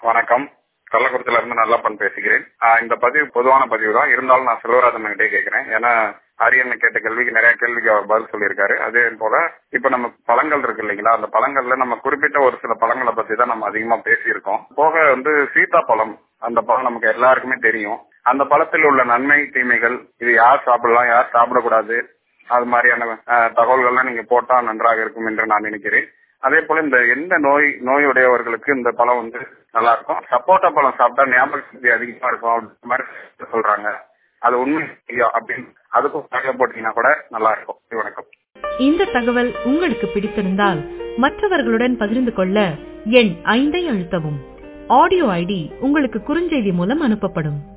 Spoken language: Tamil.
வணக்கம் கள்ளக்குறிச்சியில இருந்து நல்லப்பன் பேசுகிறேன் ஆஹ் இந்த பதிவு பொதுவான பதிவு தான் இருந்தாலும் நான் செல்வராஜன் கிட்டே கேட்கிறேன் ஏன்னா அரியண்ணன் கேட்ட கேள்விக்கு நிறைய கேள்விக்கு அவர் பதில் சொல்லியிருக்காரு அதே போல இப்ப நம்ம பழங்கள் இருக்கு இல்லைங்களா அந்த பழங்கள்ல நம்ம குறிப்பிட்ட ஒரு சில பழங்களை பத்தி தான் நம்ம அதிகமா பேசியிருக்கோம் போக வந்து சீதா பழம் அந்த பழம் நமக்கு எல்லாருக்குமே தெரியும் அந்த பழத்தில் உள்ள நன்மை தீமைகள் இது யார் சாப்பிடலாம் யார் சாப்பிடக்கூடாது அது மாதிரியான அஹ், தகவல்கள்லாம் நீங்க போட்டா நன்றாக இருக்கும் என்று நான் நினைக்கிறேன் அதே போல இந்த எந்த நோய் நோயுடையவர்களுக்கு இந்த பழம் வந்து நல்லா இருக்கும் சப்போட்டா பழம் சாப்பிட்டா ஞாபக சக்தி அதிகமா இருக்கும் அப்படின்ற மாதிரி சொல்றாங்க அது உண்மை இல்லையா அப்படின்னு அதுக்கும் தகவல் போட்டீங்கன்னா கூட நல்லா இருக்கும் வணக்கம் இந்த தகவல் உங்களுக்கு பிடித்திருந்தால் மற்றவர்களுடன் பகிர்ந்து கொள்ள எண் ஐந்தை அழுத்தவும் ஆடியோ ஐடி உங்களுக்கு குறுஞ்செய்தி மூலம் அனுப்பப்படும்